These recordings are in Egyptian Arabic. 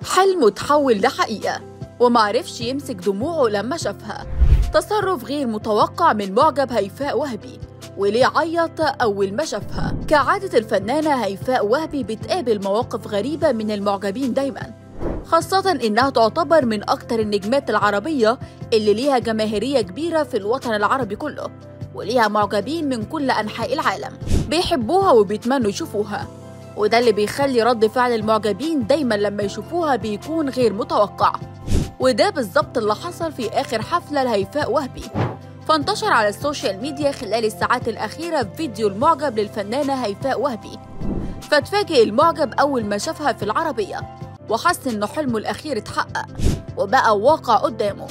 حلمه تحول لحقيقة ومعرفش يمسك دموعه لما شافها تصرف غير متوقع من معجب هيفاء وهبي وليه عيط أول ما شافها كعادة الفنانة هيفاء وهبي بتقابل مواقف غريبة من المعجبين دايما خاصة إنها تعتبر من أكتر النجمات العربية اللي ليها جماهيرية كبيرة في الوطن العربي كله وليها معجبين من كل أنحاء العالم بيحبوها وبيتمنوا يشوفوها وده اللي بيخلي رد فعل المعجبين دايما لما يشوفوها بيكون غير متوقع وده بالظبط اللي حصل في آخر حفلة لهيفاء وهبي فانتشر على السوشيال ميديا خلال الساعات الأخيرة فيديو المعجب للفنانة هيفاء وهبي فاتفاجئ المعجب أول ما شافها في العربية وحس إنه حلمه الأخير اتحقق وبقى واقع قدامه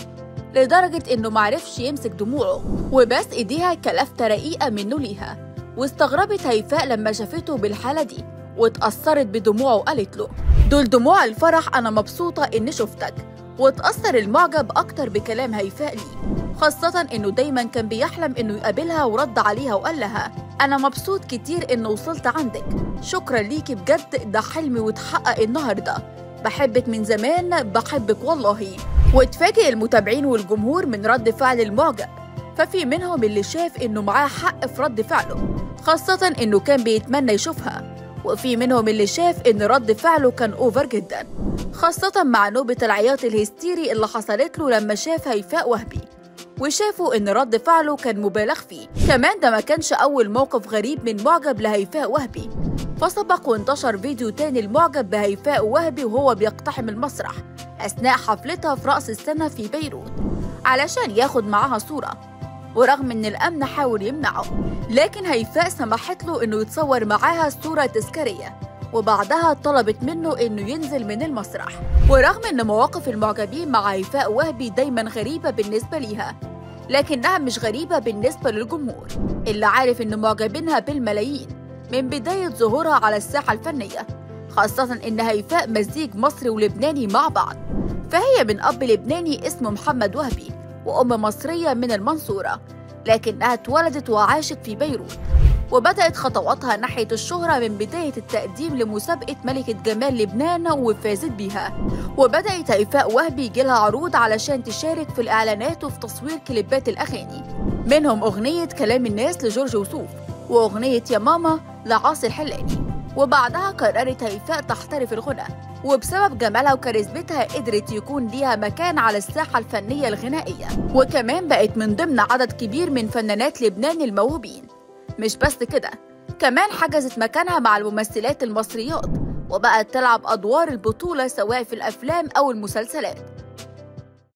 لدرجة إنه معرفش يمسك دموعه وبس إيديها كلفتة رقيقة منه ليها واستغربت هيفاء لما شافته بالحالة دي واتأثرت بدموعه وقالت له دول دموع الفرح أنا مبسوطة إني شفتك واتأثر المعجب أكتر بكلام هيفاء ليه خاصة إنه دايما كان بيحلم إنه يقابلها ورد عليها وقال لها أنا مبسوط كتير إنه وصلت عندك شكرا ليكي بجد ده حلمي واتحقق النهاردة بحبك من زمان بحبك والله واتفاجئ المتابعين والجمهور من رد فعل المعجب ففي منهم اللي شاف إنه معاه حق في رد فعله خاصة إنه كان بيتمنى يشوفها وفي منهم اللي شاف إن رد فعله كان أوفر جدا خاصة مع نوبة العياط الهستيري اللي حصلت له لما شاف هيفاء وهبي وشافوا إن رد فعله كان مبالغ فيه كمان ده ما كانش أول موقف غريب من معجب لهيفاء وهبي فسبق وانتشر فيديو تاني المعجب بهيفاء وهبي وهو بيقتحم المسرح أثناء حفلتها في رأس السنة في بيروت علشان ياخد معاها صورة ورغم ان الامن حاول يمنعه لكن هيفاء سمحت له انه يتصور معاها صورة تذكارية وبعدها طلبت منه انه ينزل من المسرح ورغم ان مواقف المعجبين مع هيفاء وهبي دايما غريبة بالنسبة ليها لكنها مش غريبة بالنسبة للجمهور اللي عارف ان معجبينها بالملايين من بداية ظهورها على الساحة الفنية خاصة ان هيفاء مزيج مصري ولبناني مع بعض فهي من أب لبناني اسمه محمد وهبي وأم مصرية من المنصورة لكنها اتولدت وعاشت في بيروت وبدأت خطواتها ناحية الشهرة من بداية التقديم لمسابقة ملكة جمال لبنان وفازت بيها وبدأت هيفاء وهبي يجيلها عروض علشان تشارك في الإعلانات وفي تصوير كليبات الأغاني منهم أغنية كلام الناس لجورج وسوف وأغنية يا ماما لعاصي الحلاني وبعدها قررت هيفاء تحترف الغنى وبسبب جمالها وكاريزمتها قدرت يكون ليها مكان على الساحة الفنية الغنائية وكمان بقت من ضمن عدد كبير من فنانات لبنان الموهوبين مش بس كده كمان حجزت مكانها مع الممثلات المصريات وبقت تلعب أدوار البطولة سواء في الأفلام أو المسلسلات